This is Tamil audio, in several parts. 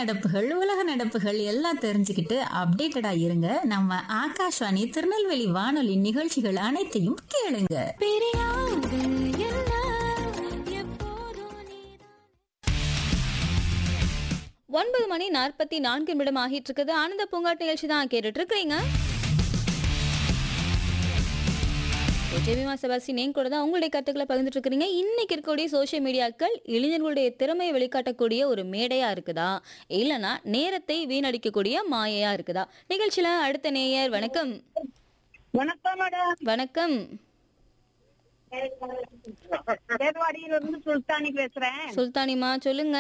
நடப்புகள் உலக நடப்புகள் எல்லாம் தெரிஞ்சுக்கிட்டு அப்டேட்டடா இருங்க நம்ம ஆகாஷ்வாணி திருநெல்வேலி வானொலி நிகழ்ச்சிகள் அனைத்தையும் கேளுங்க பிரியாது என்ன எப்போதும் நீதான் ஒன்பது மணி நாற்பத்தி நான்கு நிமிடம் ஆகிட்டு இருக்குது ஆனந்த பூங்காட்டு நிகழ்ச்சி தான் கேட்டுட்டு இருக்கிறீங்க ஜெபிமா செபாஸ்டின் என் கூட தான் உங்களுடைய கருத்துக்களை பகிர்ந்துட்டு இருக்கிறீங்க இன்னைக்கு இருக்கக்கூடிய சோஷியல் மீடியாக்கள் இளைஞர்களுடைய திறமையை வெளிக்காட்டக்கூடிய ஒரு மேடையா இருக்குதா இல்லைன்னா நேரத்தை வீணடிக்கக்கூடிய மாயையா இருக்குதா நிகழ்ச்சியில அடுத்த நேயர் வணக்கம் வணக்கம் மேடம் வணக்கம் ஏர்வாடியில இருந்து சுல்தானி பேசுறேன் சுல்தானிமா சொல்லுங்க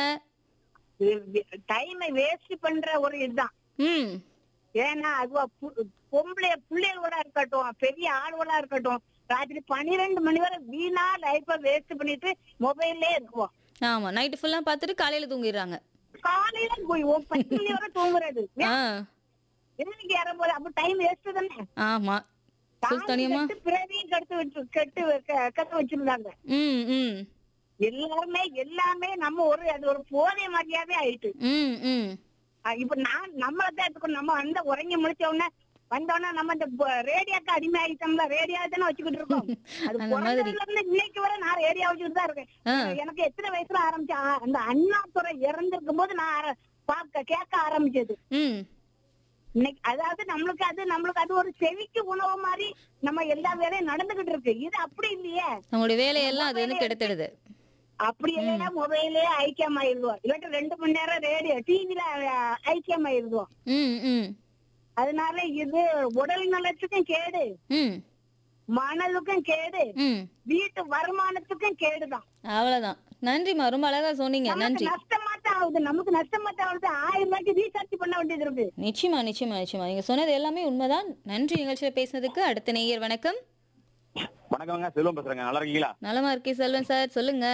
டைமை வேஸ்ட் பண்ற ஒரு இதுதான் ம் ஏன்னா அதுவா பு- பொம்பளை பிள்ளைகளோட இருக்கட்டும் பெரிய ஆளுகளா இருக்கட்டும் ராத்திரி பன்னிரெண்டு மணி வரை வீணா லைஃப வேஸ்ட் பண்ணிட்டு மொபைல்லே இருக்குவோம் ஆமா நைட்டு ஃபுல்லா பார்த்துட்டு காலையில தூங்கிடுறாங்க காலையில போய் ஒரு பத்து மணி வரை தூங்குறது ஆ என்னைக்கு ஏறும்போது அப்ப டைம் வேஸ்ட் தானே ஆமா சுல்தானியம்மா கெட்டு பிறவியும் கெடுத்து வச்சு கெட்டு க- கெட்டு வச்சிருந்தாங்க ம் ம் எல்லாருமே எல்லாமே நம்ம ஒரு அது ஒரு போதை மாதிரியாவே ஆயிட்டு ம் ம் அஹ் இப்ப நான் நம்மள தான் எடுத்துக்கணும் நம்ம அந்த உறங்கி முடிச்ச உடனே வந்தோடனே நம்ம இந்த ரேடியோக்கு அடிமை ஆயிட்டோம்ல ரேடியோ தானே வச்சுக்கிட்டு இருக்கோம் அது அந்த மாதிரி. பிறந்ததுல இருந்து இன்னைக்கு வரை நான் ரேடியோ வச்சுக்கிட்டு தான் இருக்கேன் ஆ. எனக்கு எத்தனை வயசுல ஆரம்பிச்சா அந்த அண்ணாதுறை இறந்திருக்கும் போது நான் ஆர- பார்க்க கேட்க ஆரம்பிச்சது ம் இன்னைக்கு அதாவது நம்மளுக்கு அது நம்மளுக்கு அது ஒரு செவிக்கு உணவு மாதிரி நம்ம எல்லா வேலையும் நடந்துகிட்டு இருக்கு இது அப்படி இல்லையே நம்மளுடைய வேலையெல்லாம் அது வந்து கெடுத்துடுது அப்படி இல்லைன்னா மொபைலே ஐக்கியம் ஆயிருவோம் இல்லாட்டி ரெண்டு மணி நேரம் ரேடியோ டிவில ஐக்கியம் ஆயிருவோம் ம் ம் அதனால இது உடல் நலத்துக்கும் கேடு ம் மனதுக்கும் கேடு ம் வீட்டு வருமானத்துக்கும் கேடுதான் அவ்வளவுதான் நன்றிம்மா ரொம்ப அழகா சொன்னீங்க நமக்கு நன்றி நஷ்டமா தான் ஆகுது நமக்கு நஷ்டமா தான் ஆகுது ஆயிரம் ரூபாய்க்கு ரீசார்ஜ் பண்ண வேண்டியது இருக்கு நிச்சயமா நிச்சயமா நிச்சயமா நீங்க சொன்னது எல்லாமே உண்மைதான் நன்றி நிகழ்ச்சியில பேசினதுக்கு அடுத்த நேயர் வணக்கம் வணக்கங்க செல்வம் பேசுறேங்க நல்லா இருக்கீங்களா நலமா இருக்கே செல்வன் சார் சொல்லுங்க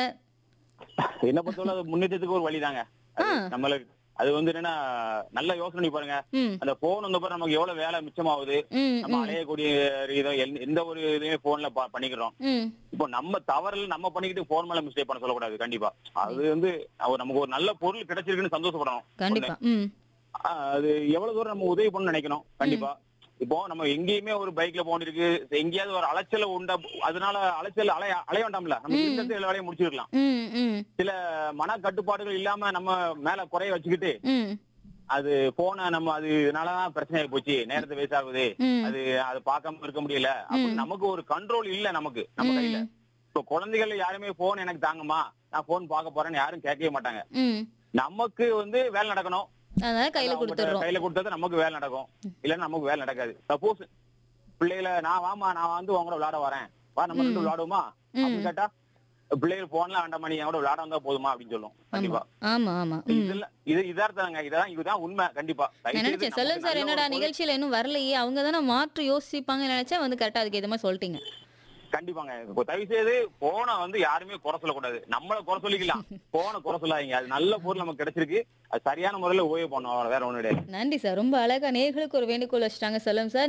என்ன பொறுத்தவரை அது முன்னேற்றத்துக்கு ஒரு வழிதாங்க அது ஆ. நம்மளுக்கு அது வந்து என்னன்னா நல்ல யோசனை பண்ணி பாருங்க ம் அந்த போன் வந்த பிறகு நமக்கு எவ்வளவு வேலை மிச்சமாகுது ம் நம்ம ம் அலையக்கூடிய இதை எந்த- எந்த ஒரு இதையுமே போன்ல பண்ணிக்கிறோம் ம் இப்போ நம்ம தவறுல நம்ம பண்ணிக்கிட்டு போன் மேல மிஸ்டேக் பண்ண சொல்லக்கூடாது கண்டிப்பா அது வந்து அவ- நமக்கு ஒரு நல்ல பொருள் கிடைச்சிருக்குன்னு சந்தோஷப்படணும் கண்டிப்பா ம் ஆ, அது எவ்வளவு தூரம் நம்ம உதவி பண்ண நினைக்கணும் கண்டிப்பா இப்போ நம்ம எங்கேயுமே ஒரு பைக்ல போனிருக்கு எங்கேயாவது ஒரு அலைச்சல உண்டா அதனால அலைச்சல் அலைய அலைய வேண்டாம்ல நம்ம ம். இருக்கிறது எல்லா வேலையும் முடிச்சிருக்கலாம் ம் ம் சில மன கட்டுப்பாடுகள் இல்லாம நம்ம மேல குறைய வச்சுக்கிட்டு ம் அது போன நம்ம அது இதனாலதான் பிரச்சனை ஆகி போச்சு நேரத்தை வேஸ்ட் ஆகுது ம் அது அதை பார்க்காம இருக்க முடியல அப்படின்னு நமக்கு ஒரு கண்ட்ரோல் இல்ல நமக்கு நம்ம கையில ம் இப்போ குழந்தைகள் யாருமே போன் எனக்கு தாங்கம்மா நான் போன் பார்க்க போறேன்னு யாரும் கேட்கவே மாட்டாங்க ம் நமக்கு வந்து வேலை நடக்கணும் அதனால கையில அவங்ககிட்ட கொடுத்துடுறோம் கையில கொடுத்தது நமக்கு வேலை நடக்கும் இல்லன்னா நமக்கு வேலை நடக்காது சப்போஸ் பிள்ளைகளை நான் வாமா நான் வந்து உங்களோட விளையாட வரேன் வா நம்ம ரெண்டு ம். விளையாடுவோமா ம் அப்படின்னு கேட்டா பிள்ளைகள் போன்ல வேண்டாம் நீ என் கூட விளையாட வந்தா போதுமா அப்படின்னு சொல்லும் ஆமா கண்டிப்பா ஆமா ஆமா ம் இதெல்லாம் இது இதார்த்தங்க இதான் இதுதான் உண்மை கண்டிப்பா தயவு நான் செய்து நினைச்சேன் நமக்கு செல்வன் சார் நல்ல என்னடா ஒரு பொருள் நிகழ்ச்சியில இன்னும் வரலையே அவங்க தானே மாற்று யோசிப்பாங்க நினைச்சா வந்து கரெக்டா அதுக்கு ஏத்த மாதிரி சொல்லிட்டீங்க கண்டிப்பாங்க இப்போ தயவு செய்து போனை வந்து யாருமே குறை சொல்லக்கூடாது நம்மள குறை சொல்லிக்கலாம் போனை குறை சொல்லாதீங்க அது நல்ல பொருள் நமக்கு கிடைச்சிருக்கு அது சரியான முறையில உபயோகம் பண்ணுவோம் வேற ஒண்ணு கிடையாது நன்றி சார் ரொம்ப அழகா நேர்களுக்கு ஒரு வேண்டுகோள் வச்சுட்டாங்க செல்வம் சார்